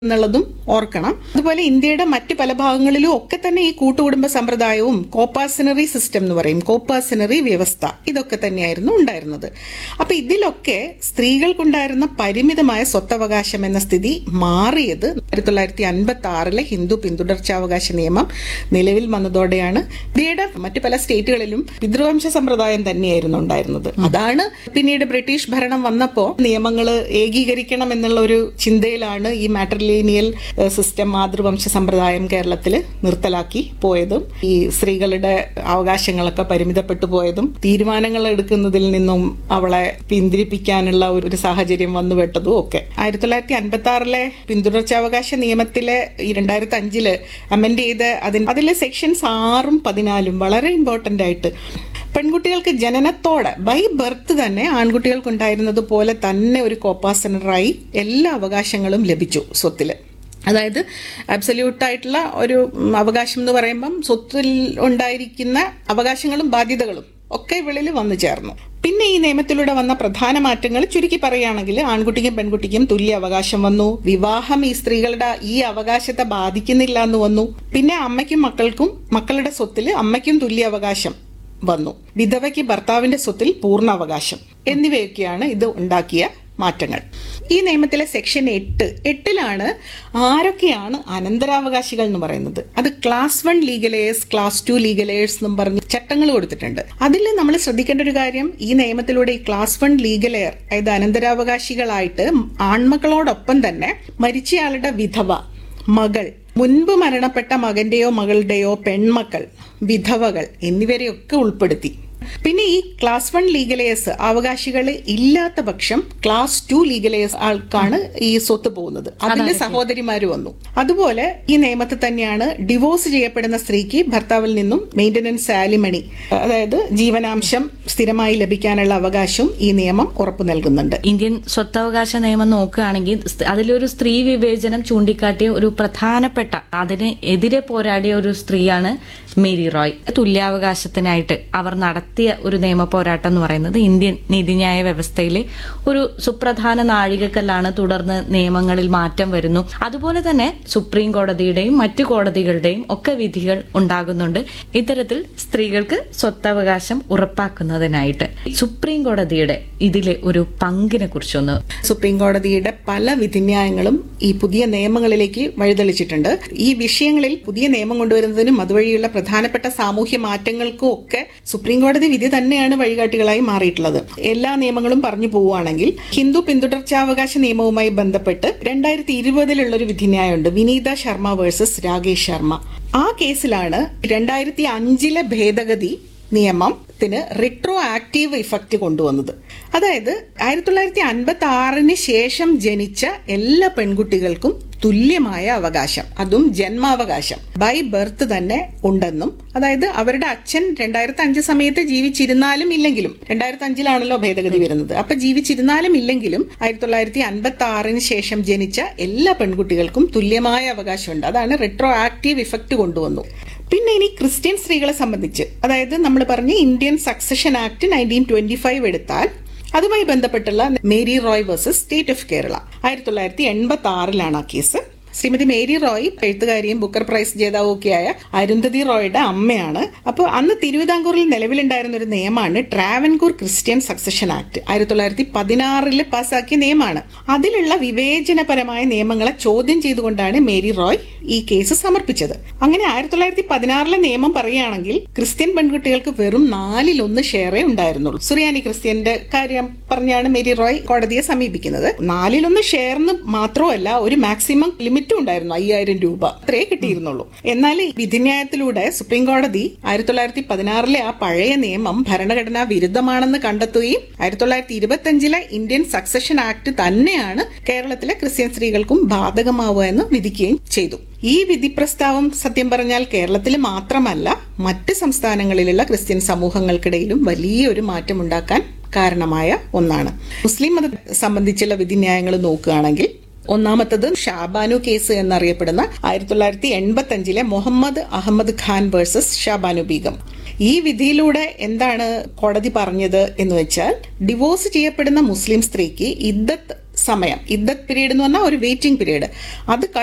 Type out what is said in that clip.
എന്നുള്ളതും ഓർക്കണം അതുപോലെ ഇന്ത്യയുടെ മറ്റ് പല ഭാഗങ്ങളിലും ഒക്കെ തന്നെ ഈ കൂട്ടുകുടുംബ സമ്പ്രദായവും കോപ്പാസിനറി സിസ്റ്റം എന്ന് പറയും കോപ്പാസിനറി വ്യവസ്ഥ ഇതൊക്കെ തന്നെയായിരുന്നു ഉണ്ടായിരുന്നത് അപ്പൊ ഇതിലൊക്കെ സ്ത്രീകൾക്കുണ്ടായിരുന്ന പരിമിതമായ സ്വത്തവകാശം എന്ന സ്ഥിതി മാറിയത് ആയിരത്തി തൊള്ളായിരത്തി അൻപത്തി ആറിലെ ഹിന്ദു പിന്തുടർച്ചാവകാശ നിയമം നിലവിൽ വന്നതോടെയാണ് ഇന്ത്യയുടെ മറ്റ് പല സ്റ്റേറ്റുകളിലും പിതൃവംശ സമ്പ്രദായം തന്നെയായിരുന്നു ഉണ്ടായിരുന്നത് അതാണ് പിന്നീട് ബ്രിട്ടീഷ് ഭരണം വന്നപ്പോൾ നിയമങ്ങൾ ഏകീകരിക്കണം എന്നുള്ള ഒരു ചിന്തയിലാണ് ഈ മാട്രിലീനിയൽ സിസ്റ്റം മാതൃവംശ സമ്പ്രദായം കേരളത്തിൽ നിർത്തലാക്കി പോയതും ഈ സ്ത്രീകളുടെ അവകാശങ്ങളൊക്കെ പരിമിതപ്പെട്ടു പോയതും തീരുമാനങ്ങൾ എടുക്കുന്നതിൽ നിന്നും അവളെ പിന്തിരിപ്പിക്കാനുള്ള ഒരു ഒരു സാഹചര്യം വന്നുപെട്ടതും ഒക്കെ ആയിരത്തി തൊള്ളായിരത്തി അൻപത്തി ആറിലെ പിന്തുടർച്ചാവകാശ നിയമത്തിലെ ഈ രണ്ടായിരത്തി അഞ്ചില് അമെൻഡ് ചെയ്ത് അതിൽ അതിലെ സെക്ഷൻസ് ആറും പതിനാലും വളരെ ഇമ്പോർട്ടന്റ് ആയിട്ട് പെൺകുട്ടികൾക്ക് ജനനത്തോടെ ബൈ ബർത്ത് തന്നെ ആൺകുട്ടികൾക്കുണ്ടായിരുന്നത് പോലെ തന്നെ ഒരു കോപ്പാസനറായി എല്ലാ അവകാശങ്ങളും ലഭിച്ചു സ്വത്തില് അതായത് അബ്സല്യൂട്ട് ആയിട്ടുള്ള ഒരു ഉം, അവകാശം എന്ന് പറയുമ്പം സ്വത്തിൽ ഉണ്ടായിരിക്കുന്ന അവകാശങ്ങളും ബാധ്യതകളും ഒക്കെ ഇവളിൽ വന്നു ചേർന്നു പിന്നെ ഈ നിയമത്തിലൂടെ വന്ന പ്രധാന മാറ്റങ്ങൾ ചുരുക്കി പറയുകയാണെങ്കിൽ ആൺകുട്ടിക്കും പെൺകുട്ടിക്കും തുല്യ അവകാശം വന്നു വിവാഹം ഈ സ്ത്രീകളുടെ ഈ അവകാശത്തെ ബാധിക്കുന്നില്ല എന്ന് വന്നു പിന്നെ അമ്മയ്ക്കും മക്കൾക്കും മക്കളുടെ സ്വത്തിൽ അമ്മയ്ക്കും തുല്യ അവകാശം വന്നു വിധവയ്ക്ക് ഭർത്താവിന്റെ സ്വത്തിൽ പൂർണ്ണ അവകാശം എന്നിവയൊക്കെയാണ് ഇത് ഉണ്ടാക്കിയ മാറ്റങ്ങൾ ഈ നിയമത്തിലെ സെക്ഷൻ എട്ട് എട്ടിലാണ് ആരൊക്കെയാണ് അനന്തരാവകാശികൾ എന്ന് പറയുന്നത് അത് class one legal heirs class two legal heirs എന്നും പറഞ്ഞ് ചട്ടങ്ങൾ കൊടുത്തിട്ടുണ്ട് അതിൽ നമ്മൾ ശ്രദ്ധിക്കേണ്ട ഒരു കാര്യം ഈ നിയമത്തിലൂടെ ഈ ക്ലാസ് വൺ ലീഗലെയർ അതായത് അനന്തരാവകാശികളായിട്ട് ആൺമക്കളോടൊപ്പം തന്നെ മരിച്ചയാളുടെ വിധവ മകൾ മുൻപ് മരണപ്പെട്ട മകന്റെയോ മകളുടെയോ പെൺമക്കൾ വിധവകൾ എന്നിവരെയൊക്കെ ഉൾപ്പെടുത്തി പിന്നെ ഈ ക്ലാസ് വൺ ലീഗലേഴ്സ് അവകാശികൾ ഇല്ലാത്ത പക്ഷം ക്ലാസ് ടു ലീഗലേഴ്സ് ആൾക്കാണ് ഈ സ്വത്ത് പോകുന്നത് അതിന്റെ സഹോദരിമാര് വന്നു അതുപോലെ ഈ നിയമത്തിൽ തന്നെയാണ് ഡിവോഴ്സ് ചെയ്യപ്പെടുന്ന സ്ത്രീക്ക് ഭർത്താവിൽ നിന്നും മെയിന്റനൻസ് ആലിമണി അതായത് ജീവനാംശം സ്ഥിരമായി ലഭിക്കാനുള്ള അവകാശവും ഈ നിയമം ഉറപ്പു നൽകുന്നുണ്ട് ഇന്ത്യൻ സ്വത്തവകാശ നിയമം നോക്കുകയാണെങ്കിൽ സ് അതിലൊരു സ്ത്രീ വിവേചനം ചൂണ്ടിക്കാട്ടിയ ഒരു പ്രധാനപ്പെട്ട അതിന് എതിരെ പോരാടിയ ഒരു സ്ത്രീയാണ് മേരി റോയ് തുല്യാവകാശത്തിനായിട്ട് അവർ നടത്തിയ ഒരു നിയമ പോരാട്ടം എന്ന് പറയുന്നത് ഇന്ത്യൻ നീതിന്യായ വ്യവസ്ഥയിലെ ഒരു സുപ്രധാന നാഴികക്കല്ലാണ് തുടർന്ന് നിയമങ്ങളിൽ മാറ്റം വരുന്നു അതുപോലെ തന്നെ സുപ്രീം കോടതിയുടെയും മറ്റു കോടതികളുടെയും ഒക്കെ വിധികൾ ഉണ്ടാകുന്നുണ്ട് ഇത്തരത്തിൽ സ്ത്രീകൾക്ക് സ്വത്തവകാശം ഉറപ്പാക്കുന്നതിനായിട്ട് സുപ്രീം കോടതിയുടെ ഇതിലെ ഒരു പങ്കിനെ കുറിച്ചൊന്ന് സുപ്രീം കോടതിയുടെ പല വിധിന്യായങ്ങളും ഈ പുതിയ നിയമങ്ങളിലേക്ക് വഴിതെളിച്ചിട്ടുണ്ട് ഈ വിഷയങ്ങളിൽ പുതിയ നിയമം കൊണ്ടുവരുന്നതിനും അതുവഴിയുള്ള പ്രധാനപ്പെട്ട സാമൂഹ്യ മാറ്റങ്ങൾക്കും ഒക്കെ സുപ്രീം കോടതി വിധി തന്നെയാണ് വഴികാട്ടികളായി മാറിയിട്ടുള്ളത് എല്ലാ നിയമങ്ങളും പറഞ്ഞു പോവുകയാണെങ്കിൽ ഹിന്ദു പിന്തുടർച്ചാവകാശ നിയമവുമായി ബന്ധപ്പെട്ട് രണ്ടായിരത്തി ഇരുപതിലുള്ള ഒരു വിധിന്യായമുണ്ട് വിനീത ശർമ്മ വേഴ്സസ് രാകേഷ് ശർമ്മ ആ കേസിലാണ് രണ്ടായിരത്തി അഞ്ചിലെ ഭേദഗതി നിയമത്തിന് റിട്രോ ആക്റ്റീവ് ഇഫക്റ്റ് കൊണ്ടുവന്നത് അതായത് ആയിരത്തി തൊള്ളായിരത്തി അൻപത്തി ആറിന് ശേഷം ജനിച്ച എല്ലാ പെൺകുട്ടികൾക്കും തുല്യമായ അവകാശം അതും ജന്മാവകാശം ബൈ ബർത്ത് തന്നെ ഉണ്ടെന്നും അതായത് അവരുടെ അച്ഛൻ രണ്ടായിരത്തി അഞ്ച് സമയത്ത് ജീവിച്ചിരുന്നാലും ഇല്ലെങ്കിലും രണ്ടായിരത്തി അഞ്ചിലാണല്ലോ ഭേദഗതി വരുന്നത് അപ്പൊ ജീവിച്ചിരുന്നാലും ഇല്ലെങ്കിലും ആയിരത്തി തൊള്ളായിരത്തി അൻപത്തി ആറിന് ശേഷം ജനിച്ച എല്ലാ പെൺകുട്ടികൾക്കും തുല്യമായ അവകാശമുണ്ട് അതാണ് റിട്രോ ആക്റ്റീവ് ഇഫക്റ്റ് കൊണ്ടുവന്നു പിന്നെ ഇനി ക്രിസ്ത്യൻ സ്ത്രീകളെ സംബന്ധിച്ച് അതായത് നമ്മൾ പറഞ്ഞ Indian succession act nineteen twenty five എടുത്താൽ അതുമായി ബന്ധപ്പെട്ടുള്ള Mary Roy versus state of Kerala ആയിരത്തി തൊള്ളായിരത്തി എൺപത്തി ആറിലാണ് ആ കേസ് ശ്രീമതി മേരി റോയ് എഴുത്തുകാരിയും ബുക്കർ പ്രൈസ് ജേതാവും ഒക്കെയായ അരുന്ധതി റോയുടെ അമ്മയാണ് അപ്പോൾ അന്ന് തിരുവിതാംകൂറിൽ നിലവിലുണ്ടായിരുന്ന ഒരു നിയമമാണ് ട്രാവൻകൂർ ക്രിസ്ത്യൻ സക്സഷൻ ആക്ട് ആയിരത്തി തൊള്ളായിരത്തി പതിനാറിൽ പാസാക്കിയ നിയമമാണ് അതിലുള്ള വിവേചനപരമായ നിയമങ്ങളെ ചോദ്യം ചെയ്തുകൊണ്ടാണ് മേരി റോയ് ഈ കേസ് സമർപ്പിച്ചത് അങ്ങനെ ആയിരത്തി തൊള്ളായിരത്തി പതിനാറിലെ നിയമം പറയുകയാണെങ്കിൽ ക്രിസ്ത്യൻ പെൺകുട്ടികൾക്ക് വെറും നാലിലൊന്ന് ഷെയറേ ഉണ്ടായിരുന്നുള്ളൂ സുറിയാനി ക്രിസ്ത്യന്റെ കാര്യം പറഞ്ഞാണ് മേരി റോയ് കോടതിയെ സമീപിക്കുന്നത് നാലിലൊന്ന് ഷെയറിന് മാത്രമല്ല ഒരു മാക്സിമം ലിമിറ്റും ഉണ്ടായിരുന്നു അയ്യായിരം രൂപ അത്രേ കിട്ടിയിരുന്നുള്ളൂ എന്നാൽ ഈ വിധിന്യായത്തിലൂടെ സുപ്രീം കോടതി ആയിരത്തി തൊള്ളായിരത്തി പതിനാറിലെ ആ പഴയ നിയമം ഭരണഘടനാ വിരുദ്ധമാണെന്ന് കണ്ടെത്തുകയും ആയിരത്തി തൊള്ളായിരത്തി ഇരുപത്തി അഞ്ചിലെ ഇന്ത്യൻ സക്സഷൻ ആക്ട് തന്നെയാണ് കേരളത്തിലെ ക്രിസ്ത്യൻ സ്ത്രീകൾക്കും ബാധകമാവുക എന്ന് വിധിക്കുകയും ചെയ്തു ഈ വിധി പ്രസ്താവം സത്യം പറഞ്ഞാൽ കേരളത്തിൽ മാത്രമല്ല മറ്റ് സംസ്ഥാനങ്ങളിലുള്ള ക്രിസ്ത്യൻ സമൂഹങ്ങൾക്കിടയിലും വലിയൊരു മാറ്റമുണ്ടാക്കാൻ കാരണമായ ഒന്നാണ് മുസ്ലിം മതം സംബന്ധിച്ചുള്ള വിധിന്യായങ്ങൾ നോക്കുകയാണെങ്കിൽ ഒന്നാമത്തത് ഷാബാനു കേസ് എന്നറിയപ്പെടുന്ന ആയിരത്തി തൊള്ളായിരത്തി എൺപത്തി അഞ്ചിലെ മുഹമ്മദ് അഹമ്മദ് ഖാൻ വേഴ്സസ് ഷാബാനു ബീഗം ഈ വിധിയിലൂടെ എന്താണ് കോടതി പറഞ്ഞത് എന്ന് വെച്ചാൽ ഡിവോഴ്സ് ചെയ്യപ്പെടുന്ന മുസ്ലിം സ്ത്രീക്ക് ഇദ്ദത്ത് സമയം ഇദ്ദത്ത് പീരീഡ് എന്ന് പറഞ്ഞാൽ ഒരു വെയിറ്റിംഗ് പീരീഡ് അത്